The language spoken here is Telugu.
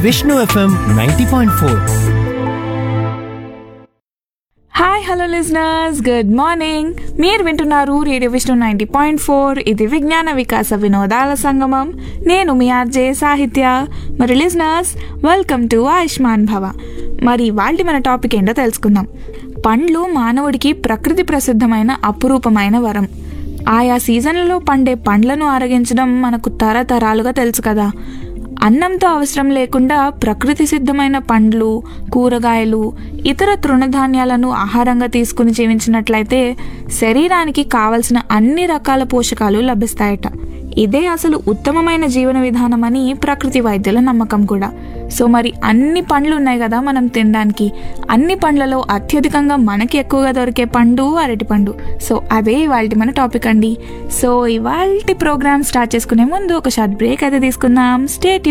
Vishnu FM ninety point four hi hello listeners good morning మీరు వింటున్నారు radio Vishnu ninety point four ఇది విజ్ఞాన వికాస వినోదాల సంగమం నేను మీ ఆర్జే సాహిత్య మరి లిజనర్స్ వెల్కమ్ టు ఆయుష్మాన్ భవ మరి వాళ్ళ మన టాపిక్ ఏంటో తెలుసుకుందాం పండ్లు మానవుడికి ప్రకృతి ప్రసిద్ధమైన అపురూపమైన వరం ఆయా సీజన్లలో పండే పండ్లను ఆరగించడం మనకు తరతరాలుగా తెలుసు కదా అన్నంతో అవసరం లేకుండా ప్రకృతి సిద్ధమైన పండ్లు కూరగాయలు ఇతర తృణధాన్యాలను ఆహారంగా తీసుకుని జీవించినట్లయితే శరీరానికి కావలసిన అన్ని రకాల పోషకాలు లభిస్తాయట ఇదే అసలు ఉత్తమమైన జీవన విధానమని ప్రకృతి వైద్యుల నమ్మకం కూడా సో మరి అన్ని పండ్లు ఉన్నాయి కదా మనం తినడానికి అన్ని పండ్లలో అత్యధికంగా మనకి ఎక్కువగా దొరికే పండు అరటిపండు సో అదే ఇవాళ మన టాపిక్ అండి సో ఇవాళ ప్రోగ్రామ్ స్టార్ట్ చేసుకునే ముందు ఒక షార్ట్ బ్రేక్ అయితే తీసుకుందాం స్టేట్